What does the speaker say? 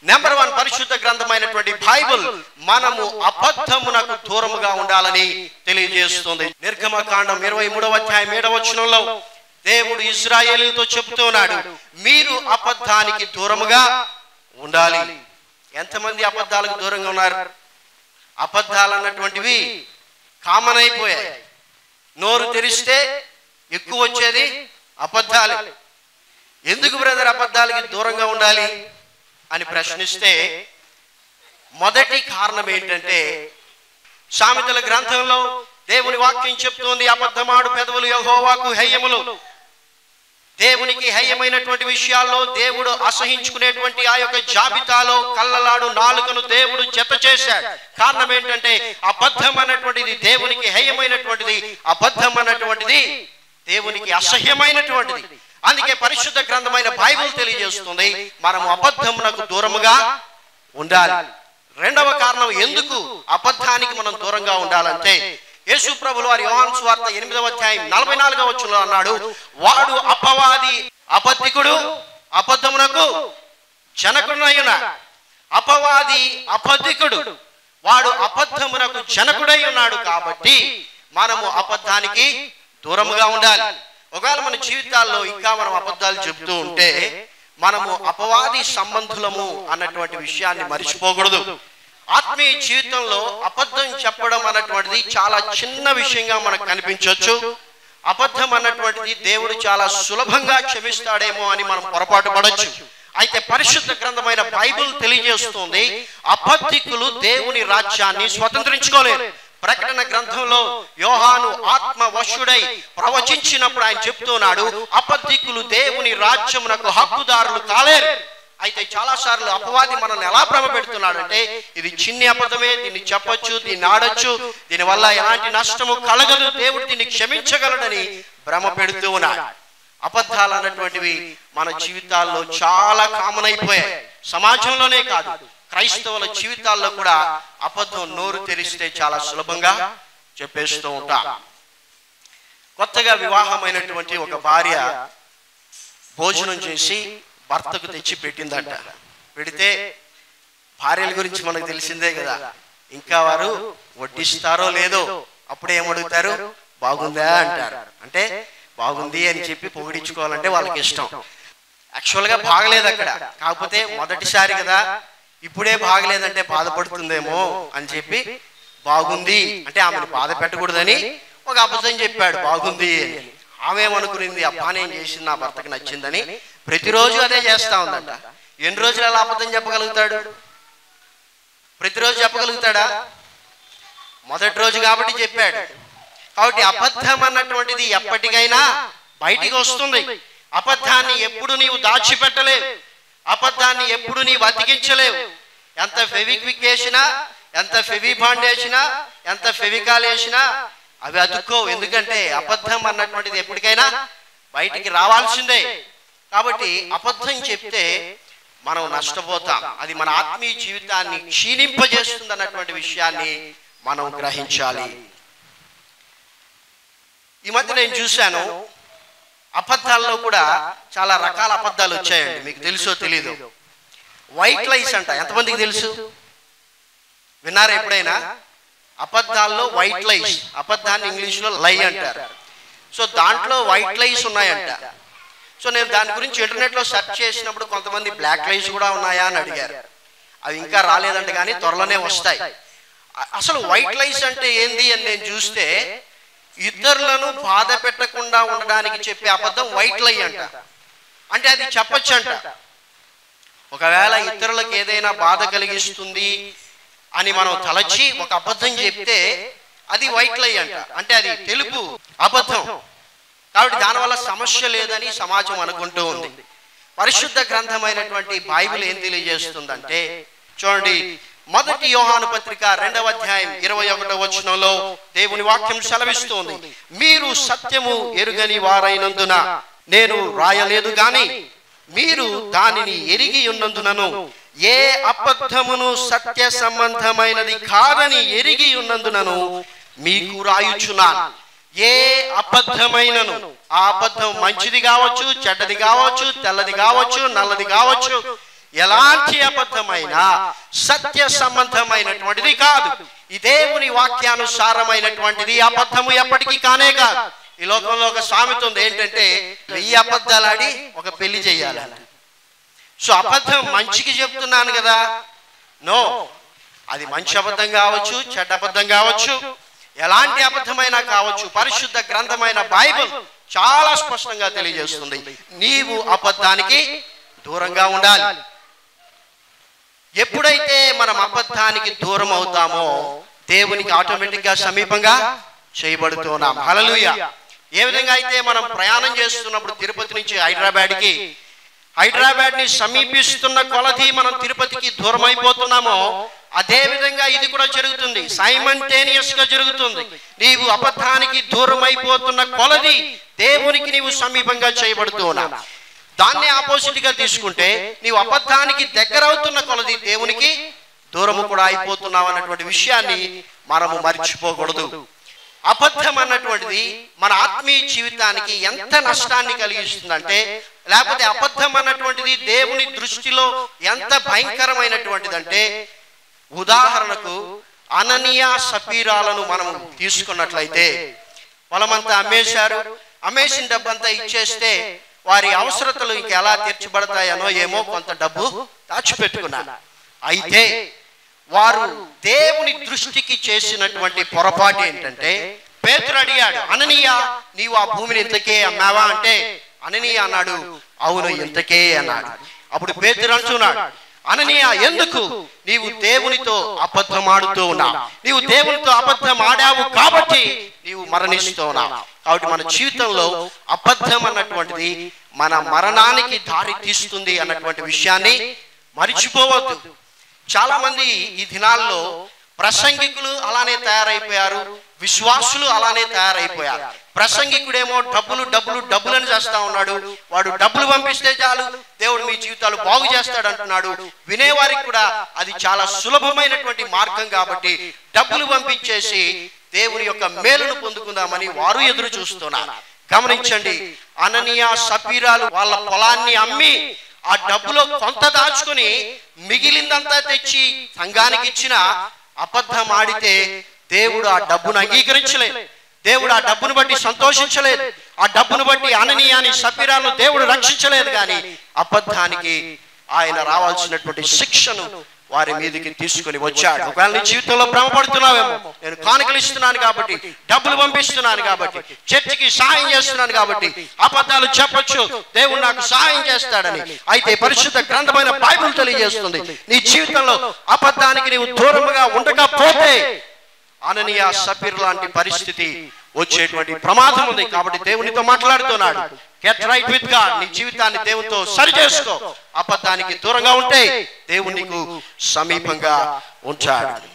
number one పరిశుద్ధ గ్రంథమైనటువంటి Bible మనము అబద్ధమునకు దూరముగా ఉండాలని తెలియజేస్తుంది నిర్గమకాండం ఇరవై మూడవ అధ్యాయం ఏడవ వచనంలో దేవుడు ఇస్రాయేలీలతో చెబుతున్నాడు మీరు అబద్ధానికి దూరముగా ఉండాలి ఎంతమంది అబద్ధాలకు దూరంగా ఉన్నారు అబద్ధాలు అన్నటువంటివి కామన్ అయిపోయాయి నోరు తెరిస్తే ఎక్కువ వచ్చేది అబద్ధాలు ఎందుకు బ్రదర్ అబద్ధాలకి దూరంగా ఉండాలి అని ప్రశ్నిస్తే మొదటి కారణం ఏంటంటే సామెతల గ్రంథంలో దేవుని వాక్యం చెప్తోంది అబద్ధమాడు పెదవులు యహోవాకు హయ్యములు దేవునికి హయ్యమైనటువంటి విషయాల్లో దేవుడు అసహించుకునేటువంటి ఆ యొక్క జాబితాలో కళ్ళలాడు నాలుకను దేవుడు జత చేశాడు కారణం ఏంటంటే అబద్ధం అన్నటువంటిది దేవునికి హేయమైనటువంటిది అబద్ధం అన్నటువంటిది దేవునికి అసహ్యమైనటువంటిది అందుకే పరిశుద్ధ గ్రంథమైన బైబిల్ తెలియజేస్తుంది మనము అబద్ధమునకు దూరముగా ఉండాలి రెండవ కారణం ఎందుకు అబద్ధానికి మనం దూరంగా ఉండాలంటే యేసు ప్రభులు వారి యోహాను సువార్త ఎనిమిదవ అధ్యాయం నలభై నాలుగవ వచ్చులో అన్నాడు వాడు అపవాది అబద్ధికుడు అబద్ధమునకు జనకుడైన అపవాది అబద్ధికుడు వాడు అబద్ధమునకు జనకుడై ఉన్నాడు కాబట్టి మనము అబద్ధానికి దూరముగా ఉండాలి ఒకవేళ మన జీవితాల్లో ఇంకా మనం అబద్ధాలు చెబుతూ ఉంటే మనము అపవాది సంబంధులము అన్నటువంటి విషయాన్ని మర్చిపోకూడదు ఆత్మీయ జీవితంలో అబద్ధం చెప్పడం అన్నటువంటిది చాలా చిన్న విషయంగా మనకు కనిపించవచ్చు అబద్ధం అన్నటువంటిది దేవుడు చాలా సులభంగా క్షమిస్తాడేమో అని మనం పొరపాటు పడవచ్చు అయితే పరిశుద్ధ గ్రంథమైన బైబిల్ తెలియజేస్తుంది అబద్ధికులు దేవుని రాజ్యాన్ని స్వతంత్రించుకోలేరు ప్రకటన గ్రంథంలో యోహాను ఆత్మ వశుడై ప్రవచించినప్పుడు ఆయన చెప్తున్నాడు అబద్ధికులు దేవుని రాజ్యమునకు హక్కుదారులు కాలేరు అయితే చాలా సార్లు అపవాది మనల్ని ఎలా భ్రమ పెడుతున్నాడంటే ఇది చిన్ని అబద్ధమే దీన్ని చెప్పొచ్చు దీన్ని ఆడొచ్చు దీని వల్ల ఎలాంటి నష్టము కలగదు దేవుడు దీన్ని క్షమించగలడని భ్రమ పెడుతూ ఉన్నాడు అబద్ధాలు అన్నటువంటివి మన జీవితాల్లో చాలా కామన్ అయిపోయాయి సమాజంలోనే కాదు క్రైస్తవుల జీవితాల్లో కూడా అబద్ధం నోరు తెరిస్తే చాలా సులభంగా చెప్పేస్తూ ఉంటాం కొత్తగా వివాహమైనటువంటి ఒక భార్య భోజనం చేసి భర్తకు తెచ్చి పెట్టిందంట పెడితే భార్యల గురించి మనకు తెలిసిందే కదా ఇంకా వారు వడ్డిస్తారో లేదో అప్పుడే ఏమడుగుతారు బాగుందా అంటారు అంటే బాగుంది అని చెప్పి పొగిడించుకోవాలంటే వాళ్ళకి ఇష్టం యాక్చువల్గా బాగలేదు అక్కడ కాకపోతే మొదటిసారి కదా ఇప్పుడే బాగలేదంటే బాధపడుతుందేమో అని చెప్పి బాగుంది అంటే ఆమెను బాధ పెట్టకూడదని ఒక అబద్ధం చెప్పాడు బాగుంది అని ఆమె ఏమనుకునింది అబ్బా నేను చేసింది నా భర్తకి నచ్చిందని ప్రతిరోజు అదే చేస్తా ఉందంట ఎన్ని రోజులు అలా అబద్ధం చెప్పగలుగుతాడు ప్రతిరోజు చెప్పగలుగుతాడా మొదటి రోజు కాబట్టి చెప్పాడు కాబట్టి అబద్ధం అన్నటువంటిది ఎప్పటికైనా బయటికి వస్తుంది అబద్ధాన్ని ఎప్పుడు నీవు దాచిపెట్టలేవు అబద్ధాన్ని ఎప్పుడు నీవు అతికించలేవు ఎంత ఫెవిక్విక్ వేసినా ఎంత ఫెవి బాండ్ వేసినా ఎంత ఫెవికాల్ వేసినా అవి అతుక్కోవు ఎందుకంటే అబద్ధం అన్నటువంటిది ఎప్పటికైనా బయటికి రావాల్సిందే కాబట్టి అబద్ధం చెప్తే మనం నష్టపోతాం అది మన ఆత్మీయ జీవితాన్ని క్షీణింపజేస్తుంది అన్నటువంటి విషయాన్ని మనం గ్రహించాలి ఈ మధ్య నేను చూశాను అబద్ధాల్లో కూడా చాలా రకాల అబద్ధాలు వచ్చాయండి మీకు తెలుసో తెలీదు వైట్ లైస్ అంట ఎంతమందికి తెలుసు విన్నారా ఎప్పుడైనా అబద్ధాల్లో వైట్ లైస్ అబద్ధాన్ని ఇంగ్లీష్లో లై అంటారు సో దాంట్లో వైట్ లైస్ ఉన్నాయంట సో నేను దాని గురించి ఇంటర్నెట్లో సెర్చ్ చేసినప్పుడు కొంతమంది బ్లాక్ లైస్ కూడా ఉన్నాయా అని అడిగారు అవి ఇంకా రాలేదంట కానీ త్వరలోనే వస్తాయి అ- అసలు వైట్ లైస్ అంటే ఏంది అని నేను చూస్తే ఇతరులను బాధ పెట్టకుండా ఉండడానికి చెప్పే అబద్ధం వైట్ లై అంట అంటే అది చెప్పొచ్చంట ఒకవేళ ఇతరులకు ఏదైనా బాధ కలిగిస్తుంది అని మనం తలచి ఒక అబద్ధం చెప్తే అది వైట్ లై అంట అంటే అది తెలుపు అబద్ధం కాబట్టి దానివల్ల సమస్య లేదని సమాజం అనుకుంటూ ఉంది పరిశుద్ధ గ్రంథమైనటువంటి బైబిల్ ఏం తెలియజేస్తుందంటే చూడండి మొదటి యోహాను పత్రిక రెండవ అధ్యాయం ఇరవై ఒకటో వచనంలో దేవుని వాక్యం సెలవిస్తోంది మీరు సత్యము ఎరుగని వారైనందున నేను రాయలేదు గాని మీరు దానిని ఎరిగి ఉన్నందునను ఏ అబద్ధమును సత్య సంబంధమైనది కాదని ఎరిగి ఉన్నందునను మీకు రాయుచున్నాను ఏ అబద్ధమైనను ఆ అబద్ధం మంచిది కావచ్చు చెడ్డది కావచ్చు తెల్లది కావచ్చు నల్లది కావచ్చు ఎలాంటి అబద్ధమైన సత్య సంబంధమైనటువంటిది కాదు ఈ దేవుని వాక్యానుసారమైనటువంటిది అబద్ధము ఎప్పటికీ కానే కాదు ఈ లోకంలో ఒక సామెత ఉంది ఏంటంటే వెయ్యి అబద్ధాలు ఆడి ఒక పెళ్లి చేయాలి సో అబద్ధం మంచికి చెప్తున్నాను కదా నో అది మంచి అబద్ధం కావచ్చు చెడ్డ అబద్ధం కావచ్చు ఎలాంటి అబద్ధమైనా కావచ్చు పరిశుద్ధ గ్రంథమైన బైబిల్ చాలా స్పష్టంగా తెలియజేస్తుంది నీవు అబద్ధానికి దూరంగా ఉండాలి ఎప్పుడైతే మనం అబద్ధానికి దూరం అవుతామో దేవునికి ఆటోమేటిక్ గా సమీపంగా చేయబడుతున్నాం హలలుయ ఏ విధంగా అయితే మనం ప్రయాణం చేస్తున్నప్పుడు తిరుపతి నుంచి హైదరాబాద్కి హైదరాబాద్ ని సమీపిస్తున్న కొలది మనం తిరుపతికి దూరం అయిపోతున్నామో అదే విధంగా ఇది కూడా జరుగుతుంది సైమంటేనియస్ గా జరుగుతుంది నీవు అబద్ధానికి దూరం అయిపోతున్న కొలది దేవునికి నీవు సమీపంగా చేయబడుతూ ఉన్నావు దాన్ని ఆపోజిట్ గా తీసుకుంటే నీవు అబద్ధానికి దగ్గర అవుతున్న కొలది దేవునికి దూరము కూడా అయిపోతున్నావు అన్నటువంటి విషయాన్ని మనము మర్చిపోకూడదు అబద్ధం అన్నటువంటిది మన ఆత్మీయ జీవితానికి ఎంత నష్టాన్ని కలిగిస్తుందంటే లేకపోతే అబద్ధం అన్నటువంటిది దేవుని దృష్టిలో ఎంత భయంకరమైనటువంటిదంటే ఉదాహరణకు అననీయ సపీరాలను మనం తీసుకున్నట్లయితే పొలమంతా అమ్మేశారు అమ్మేసిన డబ్బంతా ఇచ్చేస్తే వారి అవసరతలు ఇంక ఎలా తీర్చబడతాయనో ఏమో కొంత డబ్బు దాచిపెట్టుకున్నారు అయితే వారు దేవుని దృష్టికి చేసినటువంటి పొరపాటు ఏంటంటే పేతురు అడిగాడు అననీయ నీవు ఆ భూమిని ఇంతకే అమ్మావా అంటే అననీయ అన్నాడు అవును ఇంతకే అన్నాడు అప్పుడు పేతురు అంటున్నాడు అననీయ ఎందుకు నీవు దేవునితో అబద్ధం ఆడుతూ ఉన్నావు నీవు దేవునితో అబద్ధం ఆడావు కాబట్టి నీవు మరణిస్తూ ఉన్నావు కాబట్టి మన జీవితంలో అబద్ధం అన్నటువంటిది మన మరణానికి దారి తీస్తుంది అన్నటువంటి విషయాన్ని మరిచిపోవద్దు చాలా మంది ఈ దినాల్లో ప్రసంగికులు అలానే తయారైపోయారు విశ్వాసులు అలానే తయారైపోయారు ప్రసంగికుడేమో డబ్బులు డబ్బులు డబ్బులను చేస్తా ఉన్నాడు వాడు డబ్బులు పంపిస్తే చాలు దేవుడు మీ జీవితాలు బాగు చేస్తాడు అంటున్నాడు వినేవారికి కూడా అది చాలా సులభమైనటువంటి మార్గం కాబట్టి డబ్బులు పంపించేసి దేవుని యొక్క మేలును పొందుకుందామని వారు ఎదురు చూస్తున్నారు గమనించండి అననీయ సపీరాలు వాళ్ళ పొలాన్ని అమ్మి ఆ డబ్బులో కొంత దాచుకుని మిగిలిందంతా తెచ్చి సంఘానికి ఇచ్చిన అబద్ధం ఆడితే దేవుడు ఆ డబ్బును అంగీకరించలేదు దేవుడు ఆ డబ్బును బట్టి సంతోషించలేదు ఆ డబ్బును బట్టి అననీయాని సపీరాలను దేవుడు రక్షించలేదు కానీ అబద్ధానికి ఆయన రావాల్సినటువంటి శిక్షను వారి మీదకి తీసుకొని వచ్చాడు ఒకవేళ నీ జీవితంలో భ్రమపడుతున్నావేమో నేను కానుకలు ఇస్తున్నాను కాబట్టి డబ్బులు పంపిస్తున్నాను కాబట్టి చర్చికి సహాయం చేస్తున్నాను కాబట్టి అబద్ధాలు చెప్పొచ్చు దేవుడు నాకు సహాయం చేస్తాడని అయితే పరిశుద్ధ గ్రంథమైన బైబిల్ తెలియజేస్తుంది నీ జీవితంలో అబద్ధానికి నీవు దూరముగా ఉండకపోతే అననీయ సపీర్ లాంటి పరిస్థితి వచ్చేటువంటి ప్రమాదం ఉంది కాబట్టి దేవునితో మాట్లాడుతున్నాడు గెట్ రైట్ విత్ గాడ్ నీ జీవితాన్ని దేవునితో సరి చేసుకో అబద్ధానికి దూరంగా ఉంటే దేవుడు నీకు సమీపంగా ఉంచాడు